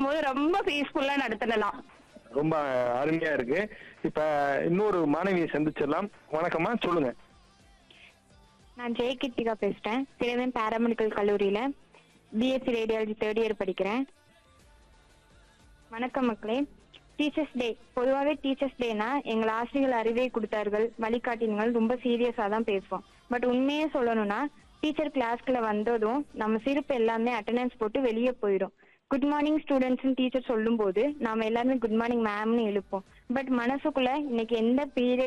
போது ரொம்ப பீஸ்ஃபுல்லா நடத்தலாம் ரொம்ப அருமையா இருக்கு இப்ப இன்னொரு மாணவியை சந்திச்சிடலாம் வணக்கம்மா சொல்லுங்க நான் ஜெய கிருத்திகா பேசுறேன் சிறுவன் பாராமெடிக்கல் கல்லூரியில பிஎஸ்சி ரேடியாலஜி தேர்ட் இயர் படிக்கிறேன் வணக்கம் மக்களே டீச்சர்ஸ் டே பொதுவாகவே டீச்சர்ஸ் டேனா எங்கள் ஆசிரியர்கள் அறிவை கொடுத்தார்கள் வழிகாட்டினங்கள் ரொம்ப சீரியஸாக தான் பேசுவோம் பட் உண்மையே சொல்லணும்னா டீச்சர் கிளாஸ்க்குள்ள வந்ததும் நம்ம சிரிப்பு எல்லாமே அட்டெண்டன்ஸ் போட்டு வெளியே போயிடும் குட் மார்னிங் ஸ்டூடெண்ட்ஸ்னு டீச்சர் சொல்லும்போது நாம எல்லாருமே குட் மார்னிங் மேம்னு எழுப்போம் பட் மனசுக்குள்ள இன்னைக்கு எந்த பீரியட்